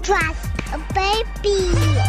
was a baby.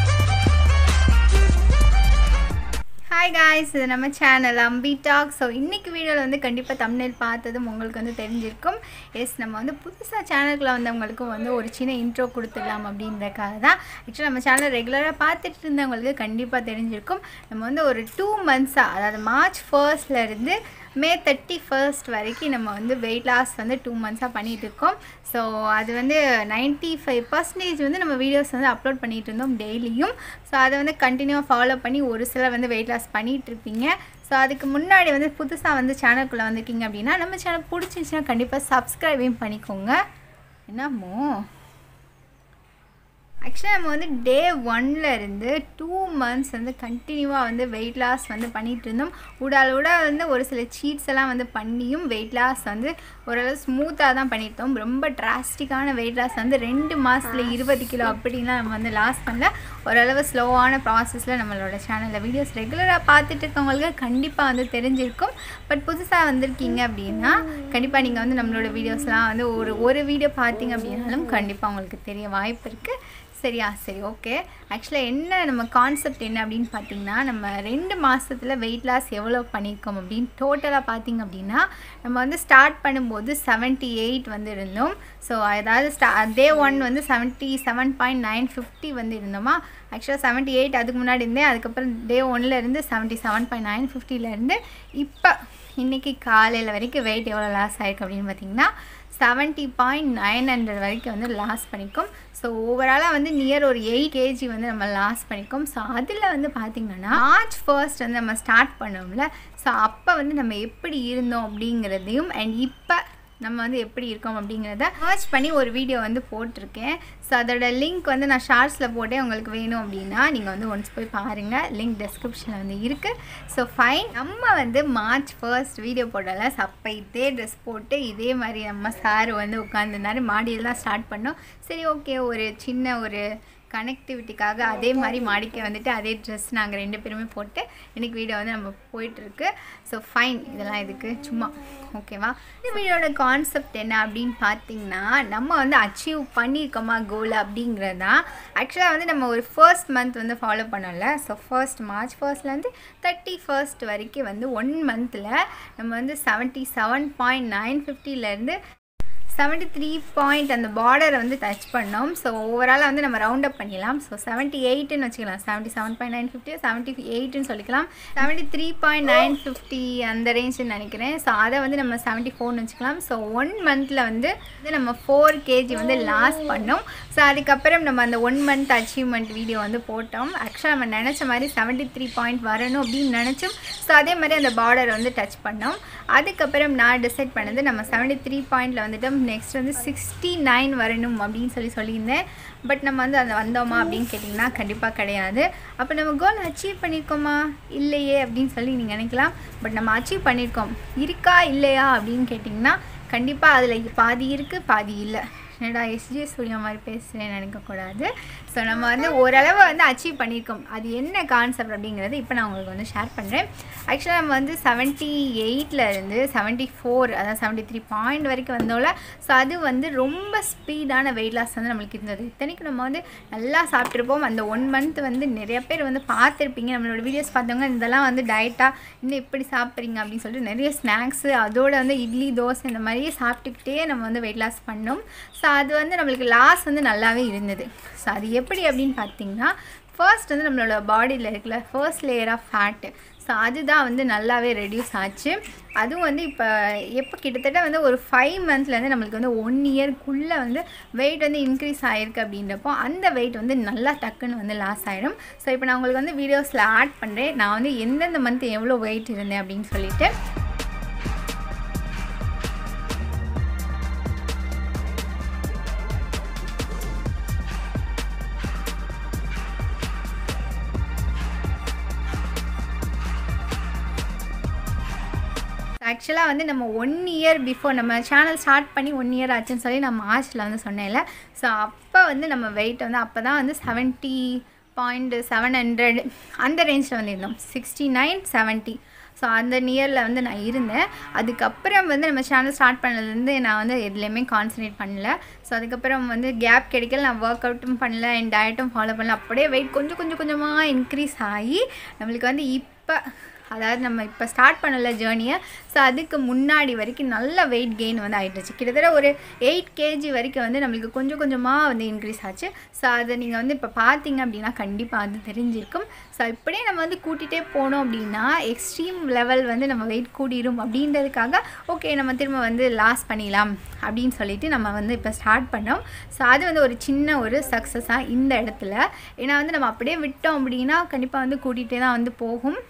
Hi guys இது நம்ம channel அம்பி talk so இன்றைக்கி வீடியோவில் வந்து கண்டிப்பாக தமிழில் பார்த்ததும் உங்களுக்கு வந்து தெரிஞ்சிருக்கும் எஸ் நம்ம வந்து புதுசாக சேனலுக்குள்ள வந்தவங்களுக்கும் வந்து ஒரு சின்ன இன்ட்ரோ கொடுத்துடலாம் அப்படின்றக்காக தான் ஆக்சுவலாக நம்ம சேனல் ரெகுலராக பார்த்துட்டு இருந்தவங்களுக்கு கண்டிப்பாக தெரிஞ்சிருக்கும் நம்ம வந்து ஒரு டூ மந்த்ஸாக அதாவது மார்ச் ஃபர்ஸ்ட்லேருந்து மே தேர்ட்டி ஃபர்ஸ்ட் வரைக்கும் நம்ம வந்து வெயிட் லாஸ் வந்து டூ மந்த்ஸாக பண்ணிகிட்டு இருக்கோம் ஸோ அது வந்து நைன்ட்டி ஃபைவ் பர்சன்டேஜ் வந்து நம்ம வீடியோஸ் வந்து அப்லோட் பண்ணிகிட்டு இருந்தோம் டெய்லியும் ஸோ அதை வந்து கண்டினியூவாக ஃபாலோ பண்ணி ஒரு சிலர் வந்து வெயிட் லாஸ் பண்ணிகிட்டு இருப்பீங்க ஸோ அதுக்கு முன்னாடி வந்து புதுசாக வந்து சேனலுக்குள்ளே வந்திருக்கீங்க அப்படின்னா நம்ம சேனல் பிடிச்சிருந்துச்சுன்னா கண்டிப்பாக சப்ஸ்கிரைபையும் பண்ணிக்கோங்க என்னமோ ஆக்சுவலாக நம்ம வந்து டே ஒன்ல இருந்து டூ மந்த்ஸ் வந்து கண்டினியூவாக வந்து வெயிட் லாஸ் வந்து பண்ணிகிட்டு இருந்தோம் உடாலோட வந்து ஒரு சில சீட்ஸ் எல்லாம் வந்து பண்ணியும் வெயிட் லாஸ் வந்து ஓரளவு ஸ்மூத்தாக தான் பண்ணியிருந்தோம் ரொம்ப டிராஸ்டிக்கான வெயிட் லாஸ் வந்து ரெண்டு மாதத்தில் இருபது கிலோ அப்படின்லாம் நம்ம வந்து லாஸ் பண்ணல ஓரளவு ஸ்லோவான ப்ராசஸில் நம்மளோட சேனலில் வீடியோஸ் ரெகுலராக பார்த்துட்டு இருக்கவங்களுக்கு கண்டிப்பாக வந்து தெரிஞ்சிருக்கும் பட் புதுசாக வந்திருக்கீங்க அப்படின்னா கண்டிப்பாக நீங்கள் வந்து நம்மளோட வீடியோஸ்லாம் வந்து ஒரு ஒரு வீடியோ பார்த்தீங்க அப்படின்னாலும் கண்டிப்பாக உங்களுக்கு தெரிய வாய்ப்பு இருக்குது சரியா சரி ஓகே ஆக்சுவலாக என்ன நம்ம கான்செப்ட் என்ன அப்படின்னு பார்த்தீங்கன்னா நம்ம ரெண்டு மாதத்தில் வெயிட் லாஸ் எவ்வளோ பண்ணியிருக்கோம் அப்படின்னு டோட்டலாக பார்த்தீங்க அப்படின்னா நம்ம வந்து ஸ்டார்ட் பண்ணும்போது செவன்ட்டி எயிட் வந்து இருந்தோம் ஸோ அதாவது ஸ்டா டே ஒன் வந்து seventy seven point nine fifty வந்து இருந்தோமா ஆக்சுவலாக செவன்ட்டி எயிட் அதுக்கு முன்னாடி இருந்தேன் அதுக்கப்புறம் டே ஒன்லேருந்து செவன்ட்டி செவன் பாயிண்ட் நைன் ஃபிஃப்டிலேருந்து இப்போ இன்றைக்கி காலையில் வரைக்கும் வெயிட் எவ்வளோ லாஸ் ஆயிருக்கு அப்படின்னு பார்த்தீங்கன்னா செவன்ட்டி பாயிண்ட் நைன் ஹண்ட்ரட் வரைக்கும் வந்து லாஸ் பண்ணிக்கும் ஸோ ஓவராலாக வந்து நியர் ஒரு எயிட் கேஜி வந்து நம்ம லாஸ் பண்ணிக்கோம் ஸோ அதில் வந்து பார்த்திங்கன்னா மார்ச் ஃபர்ஸ்ட் வந்து நம்ம ஸ்டார்ட் பண்ணோம்ல ஸோ அப்போ வந்து நம்ம எப்படி இருந்தோம் அப்படிங்கிறதையும் அண்ட் இப்போ நம்ம வந்து எப்படி இருக்கோம் அப்படிங்கிறத சர்ச் பண்ணி ஒரு வீடியோ வந்து போட்டிருக்கேன் ஸோ அதோட லிங்க் வந்து நான் ஷார்ட்ஸில் போட்டே உங்களுக்கு வேணும் அப்படின்னா நீங்கள் வந்து ஒன்ஸ் போய் பாருங்கள் லிங்க் டிஸ்கிரிப்ஷனில் வந்து இருக்குது ஸோ ஃபைன் நம்ம வந்து மார்ச் ஃபர்ஸ்ட் வீடியோ போடல ஸோ அப்போ இதே ட்ரெஸ் போட்டு இதே மாதிரி நம்ம சார் வந்து உட்காந்துருந்தாரு மாடியில் தான் ஸ்டார்ட் பண்ணோம் சரி ஓகே ஒரு சின்ன ஒரு கனெக்டிவிட்டிக்காக அதே மாதிரி மாடிக்க வந்துட்டு அதே ட்ரெஸ் நாங்கள் ரெண்டு பேருமே போட்டு இன்றைக்கி வீடியோ வந்து நம்ம போயிட்டுருக்கு ஸோ ஃபைன் இதெல்லாம் இதுக்கு சும்மா ஓகேவா இந்த வீடியோட கான்செப்ட் என்ன அப்படின்னு பார்த்தீங்கன்னா நம்ம வந்து அச்சீவ் பண்ணியிருக்கோமா கோல் அப்படிங்கிறது தான் ஆக்சுவலாக வந்து நம்ம ஒரு ஃபர்ஸ்ட் மந்த் வந்து ஃபாலோ பண்ணோம்ல ஸோ ஃபர்ஸ்ட் மார்ச் ஃபர்ஸ்ட்லேருந்து தேர்ட்டி ஃபர்ஸ்ட் வரைக்கும் வந்து ஒன் மந்தில் நம்ம வந்து செவன்ட்டி செவன் பாயிண்ட் நைன் ஃபிஃப்டிலேருந்து செவன்ட்டி த்ரீ பாயிண்ட் அந்த பார்டரை வந்து டச் பண்ணோம் ஸோ ஓவராலாக வந்து நம்ம ரவுண்ட் அப் பண்ணிடலாம் ஸோ செவன்ட்டி எயிட்டுன்னு வச்சுக்கலாம் seventy seven point nine fifty seventy எயிட்டுன்னு சொல்லிக்கலாம் seventy three point nine fifty அந்த ரேஞ்சுன்னு நினைக்கிறேன் ஸோ அதை வந்து நம்ம செவன்ட்டி ஃபோர்னு வச்சுக்கலாம் ஸோ ஒன் மந்தில் வந்து வந்து நம்ம ஃபோர் கேஜி வந்து லாஸ் பண்ணோம் ஸோ அதுக்கப்புறம் நம்ம அந்த ஒன் மந்த் அச்சீவ்மெண்ட் வீடியோ வந்து போட்டோம் ஆக்சுவலாக நம்ம நினச்ச மாதிரி செவன்ட்டி த்ரீ பாயிண்ட் வரணும் அப்படின்னு நினச்சோம் ஸோ அதே மாதிரி அந்த பார்டர் வந்து டச் பண்ணோம் அதுக்கப்புறம் நான் டிசைட் பண்ணது நம்ம செவன்ட்டி த்ரீ பாயிண்டில் வந்துட்டு நெக்ஸ்ட் வந்து சிக்ஸ்டி நைன் வரணும் அப்படின்னு சொல்லி சொல்லியிருந்தேன் பட் நம்ம வந்து அந்த வந்தோமா அப்படின்னு கேட்டிங்கன்னா கண்டிப்பாக கிடையாது அப்போ நம்ம கோல் அச்சீவ் பண்ணியிருக்கோமா இல்லையே அப்படின்னு சொல்லி நீங்கள் நினைக்கலாம் பட் நம்ம அச்சீவ் பண்ணியிருக்கோம் இருக்கா இல்லையா அப்படின்னு கேட்டிங்கன்னா கண்டிப்பாக அதில் பாதி இருக்குது பாதி இல்லை என்னடா எஸ்ஜே சூர்யா மாதிரி பேசுகிறேன்னு நினைக்கக்கூடாது ஸோ நம்ம வந்து ஓரளவு வந்து அச்சீவ் பண்ணியிருக்கோம் அது என்ன கான்செப்ட் அப்படிங்கிறது இப்போ நான் உங்களுக்கு வந்து ஷேர் பண்ணுறேன் ஆக்சுவலாக நம்ம வந்து செவன்ட்டி எயிட்டில் இருந்து செவன்ட்டி ஃபோர் அதாவது செவன்ட்டி த்ரீ பாயிண்ட் வரைக்கும் வந்தோம்ல ஸோ அது வந்து ரொம்ப ஸ்பீடான வெயிட் லாஸ் வந்து நம்மளுக்கு இருந்தது இத்தனைக்கும் நம்ம வந்து நல்லா சாப்பிட்ருப்போம் அந்த ஒன் மந்த் வந்து நிறைய பேர் வந்து பார்த்துருப்பீங்க நம்மளோட வீடியோஸ் பார்த்தவங்க இதெல்லாம் வந்து டயட்டாக இன்னும் எப்படி சாப்பிட்றீங்க அப்படின்னு சொல்லிட்டு நிறைய ஸ்நாக்ஸு அதோட வந்து இட்லி தோசை இந்த மாதிரியே சாப்பிட்டுக்கிட்டே நம்ம வந்து வெயிட் லாஸ் பண்ணோம் ஸோ அது வந்து நம்மளுக்கு லாஸ் வந்து நல்லாவே இருந்தது ஸோ அது எப்படி அப்படின்னு பார்த்தீங்கன்னா ஃபர்ஸ்ட் வந்து நம்மளோட பாடியில் இருக்கிற first layer of fat so அதுதான் வந்து நல்லாவே ரெடியூஸ் ஆச்சு அதுவும் வந்து இப்போ எப்போ கிட்டத்தட்ட வந்து ஒரு ஃபைவ் மந்த்லேருந்து நம்மளுக்கு வந்து ஒன் இயர்க்குள்ளே வந்து வெயிட் வந்து இன்க்ரீஸ் ஆகிருக்கு அப்படின்றப்போ அந்த வெயிட் வந்து நல்லா டக்குன்னு வந்து லாஸ் ஆகிடும் ஸோ இப்போ நான் உங்களுக்கு வந்து வீடியோஸில் ஆட் பண்ணுறேன் நான் வந்து எந்தெந்த மந்த் எவ்வளோ வெயிட் இருந்தேன் அப்படின்னு சொல்லிட்டு ஆக்சுவலாக வந்து நம்ம ஒன் இயர் பிஃபோர் நம்ம சேனல் ஸ்டார்ட் பண்ணி ஒன் இயர் ஆச்சுன்னு சொல்லி நான் மார்ச்சில் வந்து சொன்னேன்ல ஸோ அப்போ வந்து நம்ம வெயிட் வந்து அப்போ தான் வந்து செவன்ட்டி பாயிண்ட் செவன் ஹண்ட்ரட் அந்த ரேஞ்சில் வந்து இருந்தோம் சிக்ஸ்டி நைன் செவன்ட்டி ஸோ அந்த நியரில் வந்து நான் இருந்தேன் அதுக்கப்புறம் வந்து நம்ம சேனல் ஸ்டார்ட் பண்ணதுலேருந்து நான் வந்து எதுலேயுமே கான்சன்ட்ரேட் பண்ணல ஸோ அதுக்கப்புறம் வந்து கேப் கிடைக்கல நான் ஒர்க் அவுட்டும் பண்ணல என் டயட்டும் ஃபாலோ பண்ணல அப்படியே வெயிட் கொஞ்சம் கொஞ்சம் கொஞ்சமாக இன்க்ரீஸ் ஆகி நம்மளுக்கு வந்து இப்போ அதாவது நம்ம இப்போ ஸ்டார்ட் பண்ணல ஜேர்னியை ஸோ அதுக்கு முன்னாடி வரைக்கும் நல்ல வெயிட் கெயின் வந்து ஆகிட்டுச்சு கிட்டத்தட்ட ஒரு எயிட் கேஜி வரைக்கும் வந்து நம்மளுக்கு கொஞ்சம் கொஞ்சமாக வந்து இன்க்ரீஸ் ஆச்சு ஸோ அதை நீங்கள் வந்து இப்போ பார்த்தீங்க அப்படின்னா கண்டிப்பாக அது தெரிஞ்சிருக்கும் ஸோ இப்படியே நம்ம வந்து கூட்டிகிட்டே போனோம் அப்படின்னா எக்ஸ்ட்ரீம் லெவல் வந்து நம்ம வெயிட் கூடிரும் அப்படின்றதுக்காக ஓகே நம்ம திரும்ப வந்து லாஸ் பண்ணிடலாம் அப்படின்னு சொல்லிட்டு நம்ம வந்து இப்போ ஸ்டார்ட் பண்ணோம் ஸோ அது வந்து ஒரு சின்ன ஒரு சக்ஸஸாக இந்த இடத்துல ஏன்னா வந்து நம்ம அப்படியே விட்டோம் அப்படின்னா கண்டிப்பாக வந்து கூட்டிகிட்டே தான் வந்து போகும்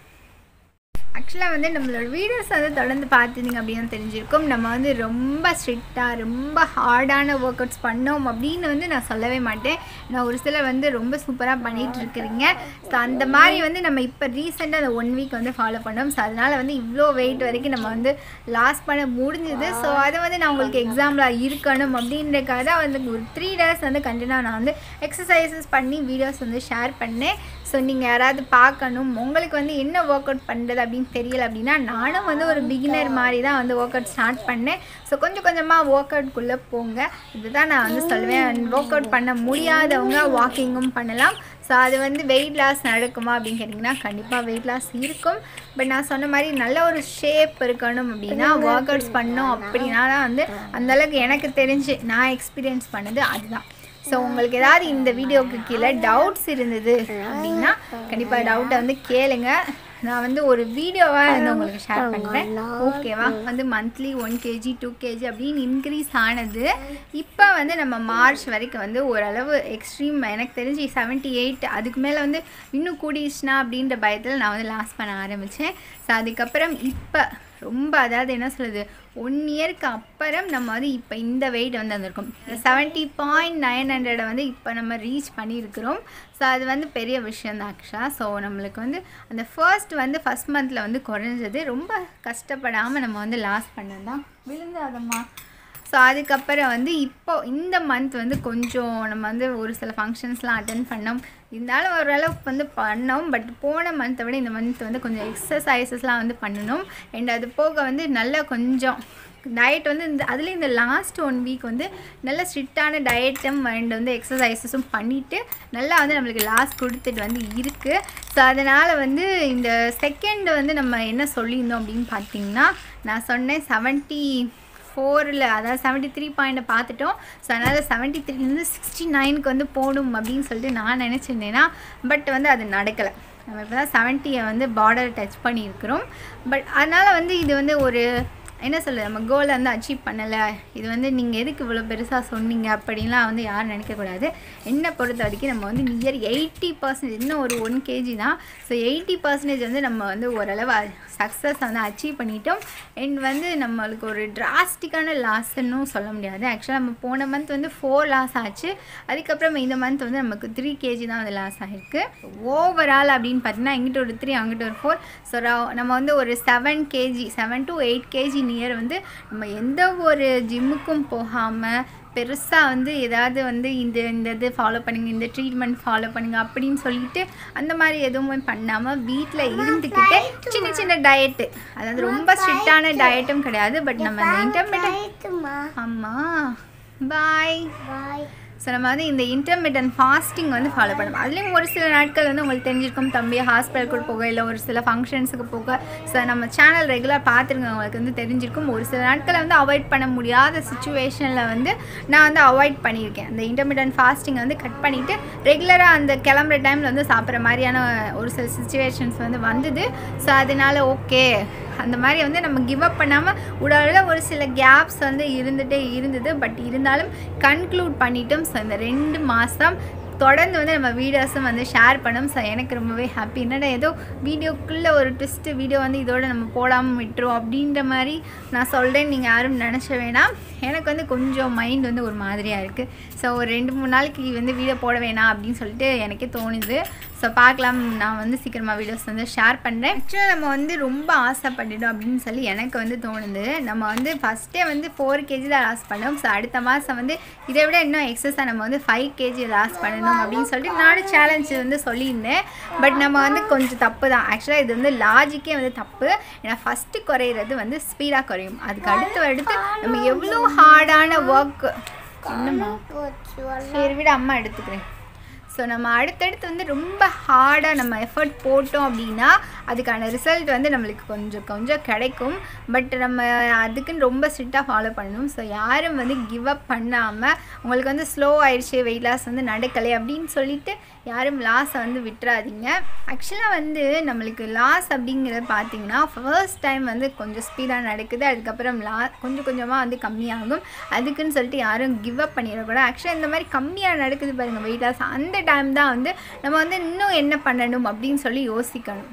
ஆக்சுவலாக வந்து நம்மளோட வீடியோஸ் வந்து தொடர்ந்து பார்த்துருந்தீங்க அப்படின்னு தெரிஞ்சிருக்கும் நம்ம வந்து ரொம்ப ஸ்ட்ரிக்டாக ரொம்ப ஹார்டான ஒர்க் அவுட்ஸ் பண்ணோம் அப்படின்னு வந்து நான் சொல்லவே மாட்டேன் நான் ஒரு சிலர் வந்து ரொம்ப சூப்பராக பண்ணிகிட்டு இருக்கிறீங்க ஸோ அந்த மாதிரி வந்து நம்ம இப்போ ரீசெண்டாக அந்த ஒன் வீக் வந்து ஃபாலோ பண்ணோம் ஸோ அதனால் வந்து இவ்வளோ வெயிட் வரைக்கும் நம்ம வந்து லாஸ் பண்ண முடிஞ்சுது ஸோ அதை வந்து நான் உங்களுக்கு எக்ஸாம்பிளாக இருக்கணும் அப்படின்றக்காக தான் வந்து ஒரு த்ரீ டேஸ் வந்து கண்டினியூ நான் வந்து எக்ஸசைசஸ் பண்ணி வீடியோஸ் வந்து ஷேர் பண்ணேன் ஸோ நீங்கள் யாராவது பார்க்கணும் உங்களுக்கு வந்து என்ன ஒர்க் அவுட் பண்ணுறது அப்படின்னு தெரியல அப்படின்னா நானும் வந்து ஒரு பிகினர் மாதிரி தான் வந்து ஒர்க் அவுட் ஸ்டார்ட் பண்ணேன் ஸோ கொஞ்சம் கொஞ்சமாக ஒர்க் அவுட்குள்ளே போங்க இதுதான் நான் வந்து சொல்லுவேன் ஒர்க் அவுட் பண்ண முடியாதவங்க வாக்கிங்கும் பண்ணலாம் ஸோ அது வந்து வெயிட் லாஸ் நடக்குமா அப்படின்னு கேட்டிங்கன்னா கண்டிப்பாக வெயிட் லாஸ் இருக்கும் பட் நான் சொன்ன மாதிரி நல்ல ஒரு ஷேப் இருக்கணும் அப்படின்னா ஒர்க் அவுட்ஸ் பண்ணோம் அப்படின்னா தான் வந்து அந்தளவுக்கு எனக்கு தெரிஞ்சு நான் எக்ஸ்பீரியன்ஸ் பண்ணது அதுதான் ஸோ உங்களுக்கு ஏதாவது இந்த வீடியோவுக்கு கீழே டவுட்ஸ் இருந்தது அப்படின்னா கண்டிப்பாக டவுட்டை வந்து கேளுங்க நான் வந்து ஒரு வீடியோவாக வந்து உங்களுக்கு ஷேர் பண்ணுறேன் ஓகேவா வந்து monthly one KG two KG அப்படின்னு இன்க்ரீஸ் ஆனது இப்போ வந்து நம்ம மார்ச் வரைக்கும் வந்து ஓரளவு எக்ஸ்ட்ரீம் எனக்கு தெரிஞ்சு செவன்ட்டி எயிட் அதுக்கு மேலே வந்து இன்னும் கூடிடுச்சுனா அப்படின்ற பயத்தில் நான் வந்து லாஸ் பண்ண ஆரம்பித்தேன் ஸோ அதுக்கப்புறம் இப்போ ரொம்ப அதாவது என்ன சொல்லுது ஒன் இயருக்கு அப்புறம் நம்ம வந்து இப்போ இந்த வெயிட் வந்து வந்திருக்கோம் செவன்ட்டி பாயிண்ட் நைன் ஹண்ட்ரடை வந்து இப்போ நம்ம ரீச் பண்ணியிருக்கிறோம் ஸோ அது வந்து பெரிய விஷயம் தான் ஆக்சுவலாக ஸோ நம்மளுக்கு வந்து அந்த ஃபர்ஸ்ட் வந்து ஃபஸ்ட் மந்தில் வந்து குறைஞ்சது ரொம்ப கஷ்டப்படாமல் நம்ம வந்து லாஸ் பண்ணது தான் விழுந்தாதம்மா ஸோ அதுக்கப்புறம் வந்து இப்போ இந்த மந்த் வந்து கொஞ்சம் நம்ம வந்து ஒரு சில ஃபங்க்ஷன்ஸ்லாம் அட்டன் பண்ணோம் இருந்தாலும் ஓரளவுக்கு வந்து பண்ணோம் பட் போன மந்த்தை விட இந்த மந்த் வந்து கொஞ்சம் எக்ஸசைசஸ்லாம் வந்து பண்ணணும் அண்ட் அது போக வந்து நல்லா கொஞ்சம் டயட் வந்து இந்த அதுலேயும் இந்த லாஸ்ட் ஒன் வீக் வந்து நல்ல ஸ்ட்ரிக்டான டயட்டும் அண்ட் வந்து எக்ஸசைசஸும் பண்ணிவிட்டு நல்லா வந்து நம்மளுக்கு லாஸ் கொடுத்துட்டு வந்து இருக்குது ஸோ அதனால் வந்து இந்த செகண்ட் வந்து நம்ம என்ன சொல்லியிருந்தோம் அப்படின்னு பார்த்தீங்கன்னா நான் சொன்னேன் செவன்ட்டி ஃபோரில் அதாவது செவன்ட்டி த்ரீ பாயிண்ட்டை பார்த்துட்டோம் ஸோ அதனால் செவன்ட்டி த்ரீலேருந்து சிக்ஸ்டி நைனுக்கு வந்து போகணும் அப்படின்னு சொல்லிட்டு நான் நினச்சிருந்தேன்னா பட் வந்து அது நடக்கலை நம்ம இப்போ தான் செவன்ட்டியை வந்து பார்டர் டச் பண்ணியிருக்கிறோம் பட் அதனால் வந்து இது வந்து ஒரு என்ன சொல்ல நம்ம கோலை வந்து அச்சீவ் பண்ணலை இது வந்து நீங்கள் எதுக்கு இவ்வளோ பெருசாக சொன்னீங்க அப்படின்லாம் வந்து யாரும் நினைக்கக்கூடாது என்னை பொறுத்த வரைக்கும் நம்ம வந்து நியர் எயிட்டி பர்சன்டேஜ் இன்னும் ஒரு ஒன் கேஜி தான் ஸோ எயிட்டி பர்சன்டேஜ் வந்து நம்ம வந்து ஓரளவு சக்ஸஸ் வந்து அச்சீவ் பண்ணிட்டோம் அண்ட் வந்து நம்மளுக்கு ஒரு டிராஸ்டிக்கான லாஸ்ன்னு சொல்ல முடியாது ஆக்சுவலாக நம்ம போன மந்த் வந்து ஃபோர் லாஸ் ஆச்சு அதுக்கப்புறம் இந்த மந்த் வந்து நமக்கு த்ரீ கேஜி தான் வந்து லாஸ் ஆகிருக்கு ஓவரால் அப்படின்னு பார்த்தீங்கன்னா இங்கிட்ட ஒரு த்ரீ அங்கிட்ட ஒரு ஃபோர் ஸோ நம்ம வந்து ஒரு seven KG seven to eight KG near வந்து நம்ம எந்த ஒரு ஜிம்முக்கும் போகாமல் பெருசாக வந்து ஏதாவது வந்து இந்த இந்த இது ஃபாலோ பண்ணுங்க இந்த ட்ரீட்மெண்ட் ஃபாலோ பண்ணுங்க அப்படின்னு சொல்லிட்டு அந்த மாதிரி எதுவுமே பண்ணாமல் வீட்டில் இருந்துக்கிட்டே சின்ன சின்ன டயட்டு அதாவது ரொம்ப ஸ்ட்ரிக்டான டயட்டும் கிடையாது பட் நம்ம இந்த இன்டர்மீடியட் ஆமாம் பாய் பாய் ஸோ நம்ம வந்து இந்த இன்டர்மீடியன் ஃபாஸ்டிங் வந்து ஃபாலோ பண்ணணும் அதுலேயும் ஒரு சில நாட்கள் வந்து உங்களுக்கு தெரிஞ்சிருக்கும் தம்பி ஹாஸ்பிட்டலுக்கு போக இல்லை ஒரு சில ஃபங்க்ஷன்ஸுக்கு போக ஸோ நம்ம சேனல் ரெகுலர் பார்த்துருங்க உங்களுக்கு வந்து தெரிஞ்சிருக்கும் ஒரு சில நாட்களை வந்து அவாய்ட் பண்ண முடியாத சுச்சுவேஷனில் வந்து நான் வந்து அவாய்ட் பண்ணியிருக்கேன் அந்த இன்டர்மீடியன் ஃபாஸ்டிங்கை வந்து கட் பண்ணிவிட்டு ரெகுலராக அந்த கிளம்புற டைமில் வந்து சாப்பிட்ற மாதிரியான ஒரு சில சுச்சுவேஷன்ஸ் வந்து வந்தது ஸோ அதனால ஓகே அந்த மாதிரி வந்து நம்ம கிவ் அப் பண்ணாமல் உடலில் ஒரு சில கேப்ஸ் வந்து இருந்துகிட்டே இருந்தது பட் இருந்தாலும் கன்க்ளூட் பண்ணிட்டோம் ஸோ இந்த ரெண்டு மாதம் தொடர்ந்து வந்து நம்ம வீடியோஸும் வந்து ஷேர் பண்ணோம் ஸோ எனக்கு ரொம்பவே ஹாப்பி என்னடா ஏதோ வீடியோக்குள்ளே ஒரு ட்விஸ்ட்டு வீடியோ வந்து இதோட நம்ம போடாமல் விட்டுரும் அப்படின்ற மாதிரி நான் சொல்கிறேன் நீங்கள் யாரும் நினச்ச வேணாம் எனக்கு வந்து கொஞ்சம் மைண்ட் வந்து ஒரு மாதிரியாக இருக்குது ஸோ ஒரு ரெண்டு மூணு நாளைக்கு வந்து வீடியோ போட வேணாம் அப்படின்னு சொல்லிட்டு எனக்கே தோணுது ஸோ பார்க்கலாம் நான் வந்து சீக்கிரமாக வீடியோஸ் வந்து ஷேர் பண்ணுறேன் ஆக்சுவலாக நம்ம வந்து ரொம்ப ஆசைப்பட்டுட்டோம் அப்படின்னு சொல்லி எனக்கு வந்து தோணுது நம்ம வந்து ஃபஸ்ட்டே வந்து ஃபோர் கேஜி தான் லாஸ் பண்ணோம் ஸோ அடுத்த மாதம் வந்து இதை விட இன்னும் எக்ஸஸாக நம்ம வந்து ஃபைவ் கேஜி லாஸ் பண்ணணும் பண்ணணும் அப்படின்னு சொல்லிட்டு நானும் சேலஞ்ச் வந்து சொல்லியிருந்தேன் பட் நம்ம வந்து கொஞ்சம் தப்பு தான் ஆக்சுவலாக இது வந்து லாஜிக்கே வந்து தப்பு ஏன்னா ஃபஸ்ட்டு குறையிறது வந்து ஸ்பீடாக குறையும் அதுக்கு அடுத்து அடுத்து நம்ம எவ்வளோ ஹார்டான ஒர்க் என்னம்மா சரி விட அம்மா எடுத்துக்கிறேன் ஸோ நம்ம அடுத்தடுத்து வந்து ரொம்ப ஹார்டாக நம்ம எஃபர்ட் போட்டோம் அப்படின்னா அதுக்கான ரிசல்ட் வந்து நம்மளுக்கு கொஞ்சம் கொஞ்சம் கிடைக்கும் பட் நம்ம அதுக்குன்னு ரொம்ப ஸ்ட்ரிக்டாக ஃபாலோ பண்ணணும் ஸோ யாரும் வந்து கிவ் அப் பண்ணாமல் உங்களுக்கு வந்து ஸ்லோ ஆயிடுச்சு வெயிட் லாஸ் வந்து நடக்கலை அப்படின்னு சொல்லிட்டு யாரும் லாஸை வந்து விட்டுறாதீங்க ஆக்சுவலாக வந்து நம்மளுக்கு லாஸ் அப்படிங்கிறது பார்த்தீங்கன்னா ஃபர்ஸ்ட் டைம் வந்து கொஞ்சம் ஸ்பீடாக நடக்குது அதுக்கப்புறம் லா கொஞ்சம் கொஞ்சமாக வந்து கம்மியாகும் அதுக்குன்னு சொல்லிட்டு யாரும் கிவ் அப் பண்ணிடக்கூடாது ஆக்சுவலாக இந்த மாதிரி கம்மியாக நடக்குது பாருங்கள் வெயிட் லாஸ் அந்த டைம் தான் வந்து நம்ம வந்து இன்னும் என்ன பண்ணணும் அப்படின்னு சொல்லி யோசிக்கணும்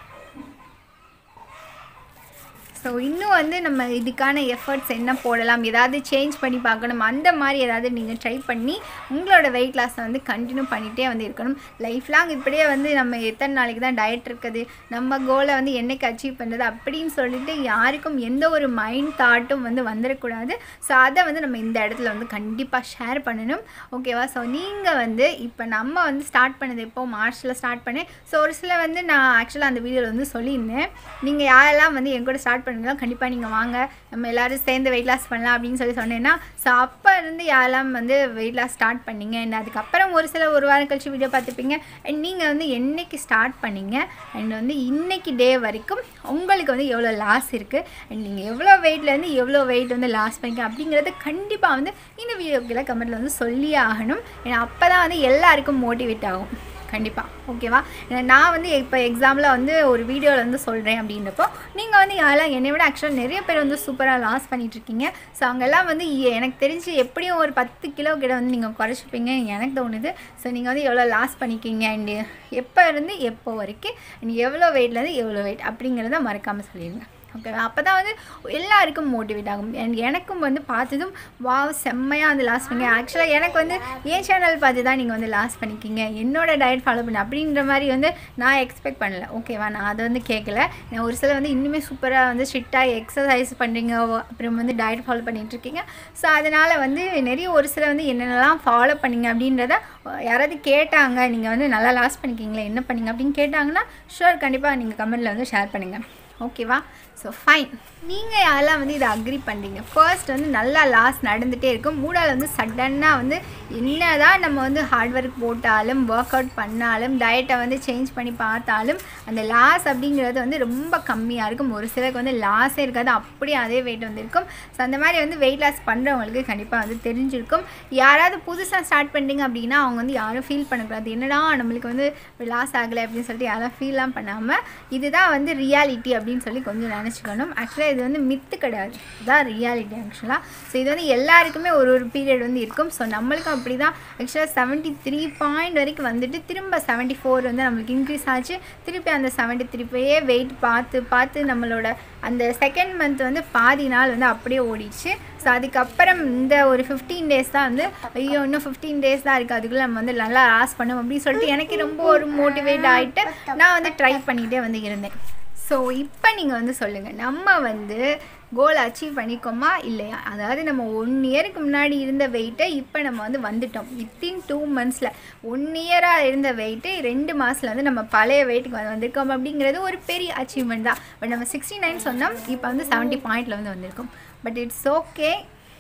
ஸோ இன்னும் வந்து நம்ம இதுக்கான எஃபர்ட்ஸ் என்ன போடலாம் ஏதாவது சேஞ்ச் பண்ணி பார்க்கணும் அந்த மாதிரி ஏதாவது நீங்கள் ட்ரை பண்ணி உங்களோட வெயிட் லாஸை வந்து கண்டினியூ பண்ணிகிட்டே வந்து இருக்கணும் லைஃப் லாங் இப்படியே வந்து நம்ம எத்தனை நாளைக்கு தான் டயட் இருக்குது நம்ம கோலை வந்து என்னைக்கு அச்சீவ் பண்ணுறது அப்படின்னு சொல்லிட்டு யாருக்கும் எந்த ஒரு மைண்ட் தாட்டும் வந்து வந்துடக்கூடாது ஸோ அதை வந்து நம்ம இந்த இடத்துல வந்து கண்டிப்பாக ஷேர் பண்ணணும் ஓகேவா ஸோ நீங்கள் வந்து இப்போ நம்ம வந்து ஸ்டார்ட் பண்ணது எப்போ மார்ச்சில் ஸ்டார்ட் பண்ணேன் ஸோ ஒரு சில வந்து நான் ஆக்சுவலாக அந்த வீடியோவில் வந்து சொல்லியிருந்தேன் நீங்கள் யாரெல்லாம் வந்து என் கூட ஸ்டார்ட் பண்ணுங்களோ கண்டிப்பாக நீங்கள் வாங்க நம்ம எல்லோரும் சேர்ந்து வெயிட் லாஸ் பண்ணலாம் அப்படின்னு சொல்லி சொன்னேன்னா ஸோ அப்போ இருந்து யாரெல்லாம் வந்து வெயிட் லாஸ் ஸ்டார்ட் பண்ணீங்க and அதுக்கப்புறம் ஒரு சில ஒரு வாரம் கழிச்சு வீடியோ பார்த்துப்பீங்க அண்ட் நீங்கள் வந்து என்னைக்கு ஸ்டார்ட் பண்ணீங்க அண்ட் வந்து இன்னைக்கு டே வரைக்கும் உங்களுக்கு வந்து எவ்வளோ லாஸ் இருக்குது அண்ட் நீங்கள் எவ்வளோ வெயிட்லேருந்து எவ்வளோ வெயிட் வந்து லாஸ் பண்ணிக்க அப்படிங்கிறது கண்டிப்பாக வந்து இந்த வீடியோக்குள்ள கமெண்ட்டில் வந்து சொல்லியே ஆகணும் ஏன்னா அப்போ தான் வந்து எல்லாருக்கும் மோட்டிவேட் ஆகும் கண்டிப்பாக ஓகேவா ஏன்னா நான் வந்து இப்போ எக்ஸாம்பிள் வந்து ஒரு வீடியோவில் வந்து சொல்கிறேன் அப்படின்றப்போ நீங்கள் வந்து யாரெல்லாம் என்னை விட ஆக்சுவலாக நிறைய பேர் வந்து சூப்பராக லாஸ் பண்ணிகிட்ருக்கீங்க ஸோ அங்கெல்லாம் வந்து எ- எனக்கு தெரிஞ்சு எப்படியும் ஒரு பத்து கிலோ கிட்ட வந்து நீங்கள் குறைச்சிப்பீங்க எனக்கு தோணுது ஸோ நீங்கள் வந்து எவ்வளோ லாஸ் பண்ணிக்கிங்க அண்டு எப்போ இருந்து எப்போ வரைக்கும் and எவ்வளோ வெயிட்லேருந்து எவ்வளோ வெயிட் அப்படிங்கிறத மறக்காமல் சொல்லிடுங்க ஓகேவா அப்போ தான் வந்து எல்லாருக்கும் மோட்டிவேட் ஆகும் அண்ட் எனக்கும் வந்து பார்த்ததும் வா செம்மையாக வந்து லாஸ் பண்ணி ஆக்சுவலாக எனக்கு வந்து என் சேனல் பார்த்து தான் நீங்கள் வந்து லாஸ் பண்ணிக்கிங்க என்னோட டயட் ஃபாலோ பண்ண அப்படின்ற மாதிரி வந்து நான் எக்ஸ்பெக்ட் பண்ணல ஓகேவா நான் அதை வந்து கேட்கல நான் ஒரு சிலர் வந்து இன்னுமே சூப்பராக வந்து ஸ்ட்ரிக்டாக எக்ஸசைஸ் பண்ணுறீங்க அப்புறம் வந்து டயட் ஃபாலோ பண்ணிட்டு இருக்கீங்க ஸோ அதனால் வந்து நிறைய ஒரு சிலர் வந்து என்னென்னலாம் ஃபாலோ பண்ணீங்க அப்படின்றத யாராவது கேட்டாங்க நீங்கள் வந்து நல்லா லாஸ் பண்ணிக்கிங்களா என்ன பண்ணீங்க அப்படின்னு கேட்டாங்கன்னா ஷுவர் கண்டிப்பாக நீங்கள் கமெண்ட்டில் வந்து ஷேர் பண்ணுங்கள் ஓகேவா ஸோ ஃபைன் நீங்கள் யாரெல்லாம் வந்து இதை அக்ரி பண்ணுறீங்க ஃபர்ஸ்ட் வந்து நல்லா லாஸ் நடந்துகிட்டே இருக்கும் மூடால் வந்து சடன்னாக வந்து என்ன தான் நம்ம வந்து ஹார்ட் ஒர்க் போட்டாலும் ஒர்க் அவுட் பண்ணாலும் டயட்டை வந்து சேஞ்ச் பண்ணி பார்த்தாலும் அந்த லாஸ் அப்படிங்கிறது வந்து ரொம்ப கம்மியாக இருக்கும் ஒரு சிலருக்கு வந்து லாஸே இருக்காது அப்படியே அதே வெயிட் வந்து இருக்கும் ஸோ அந்த மாதிரி வந்து வெயிட் லாஸ் பண்ணுறவங்களுக்கு கண்டிப்பாக வந்து தெரிஞ்சிருக்கும் யாராவது புதுசாக ஸ்டார்ட் பண்ணுறீங்க அப்படின்னா அவங்க வந்து யாரும் ஃபீல் பண்ணக்கூடாது என்னடா நம்மளுக்கு வந்து லாஸ் ஆகலை அப்படின்னு சொல்லிட்டு யாரும் ஃபீல்லாம் பண்ணாமல் இதுதான் வந்து ரியாலிட்டி அப்படின்னு சொல்லி கொஞ்சம் நினச்சிக்கணும் ஆக்சுவலாக இது வந்து மித்து கிடையாது இதுதான் ரியாலிட்டி ஆக்சுவலாக ஸோ இது வந்து எல்லாருக்குமே ஒரு ஒரு பீரியட் வந்து இருக்கும் ஸோ நம்மளுக்கும் அப்படி தான் ஆக்சுவலாக செவன்ட்டி த்ரீ பாயிண்ட் வரைக்கும் வந்துட்டு திரும்ப செவன்ட்டி ஃபோர் வந்து நம்மளுக்கு இன்க்ரீஸ் ஆச்சு திருப்பி அந்த செவன்ட்டி த்ரீப்பையே வெயிட் பார்த்து பார்த்து நம்மளோட அந்த செகண்ட் மந்த் வந்து பாதி நாள் வந்து அப்படியே ஓடிடுச்சு ஸோ அதுக்கப்புறம் இந்த ஒரு ஃபிஃப்டீன் டேஸ் தான் வந்து ஐயோ இன்னும் ஃபிஃப்டீன் டேஸ் தான் இருக்குது அதுக்குள்ளே நம்ம வந்து நல்லா லாஸ் பண்ணும் அப்படின்னு சொல்லிட்டு எனக்கு ரொம்ப ஒரு மோட்டிவேட் ஆகிட்டு நான் வந்து ட்ரை பண்ணிகிட்டே வந்து இருந்தேன் ஸோ இப்போ நீங்கள் வந்து சொல்லுங்கள் நம்ம வந்து கோல் அச்சீவ் பண்ணிக்கோமா இல்லையா அதாவது நம்ம ஒன் இயருக்கு முன்னாடி இருந்த வெயிட்டை இப்போ நம்ம வந்து வந்துட்டோம் வித்தின் டூ மந்த்ஸில் ஒன் இயராக இருந்த வெயிட்டு ரெண்டு மாதத்தில் வந்து நம்ம பழைய வெயிட்டுக்கு வந்து வந்திருக்கோம் அப்படிங்கிறது ஒரு பெரிய அச்சீவ்மெண்ட் தான் பட் நம்ம சிக்ஸ்டி நைன் சொன்னோம் இப்போ வந்து செவன்ட்டி பாயிண்டில் வந்து வந்திருக்கோம் பட் இட்ஸ் ஓகே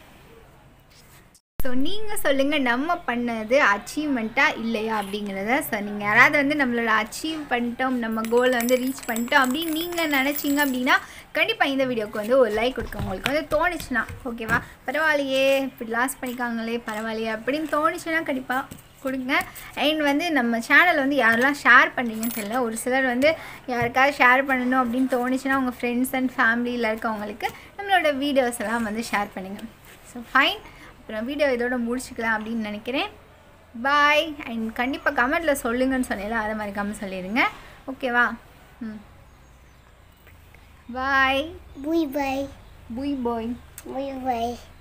ஸோ நீங்கள் சொல்லுங்கள் நம்ம பண்ணது அச்சீவ்மெண்ட்டாக இல்லையா அப்படிங்கிறத ஸோ நீங்கள் யாராவது வந்து நம்மளோட அச்சீவ் பண்ணிட்டோம் நம்ம கோலை வந்து ரீச் பண்ணிட்டோம் அப்படின்னு நீங்கள் நினச்சிங்க அப்படின்னா கண்டிப்பாக இந்த வீடியோக்கு வந்து ஒரு லைக் கொடுக்க உங்களுக்கு வந்து தோணுச்சுன்னா ஓகேவா பரவாயில்லையே இப்படி லாஸ் பண்ணிக்காங்களே பரவாயில்லையே அப்படின்னு தோணுச்சுன்னா கண்டிப்பாக கொடுங்க அண்ட் வந்து நம்ம சேனல் வந்து யாரெல்லாம் ஷேர் பண்ணுறீங்கன்னு தெரியல ஒரு சிலர் வந்து யாருக்காவது ஷேர் பண்ணணும் அப்படின்னு தோணுச்சுன்னா உங்கள் ஃப்ரெண்ட்ஸ் அண்ட் ஃபேமிலியில் இருக்கவங்களுக்கு நம்மளோட வீடியோஸ் எல்லாம் வந்து ஷேர் பண்ணுங்கள் ஸோ ஃபைன் அப்புறம் வீடியோ இதோட முடிச்சுக்கலாம் அப்படின்னு நினைக்கிறேன் பாய் அண்ட் கண்டிப்பாக கமெண்ட்டில் சொல்லுங்கன்னு சொன்னேன்ல அதை மாதிரி கமெண்ட் சொல்லிடுங்க ஓகேவா ம் பாய் Bye bye. புய் பாய் Bye bye.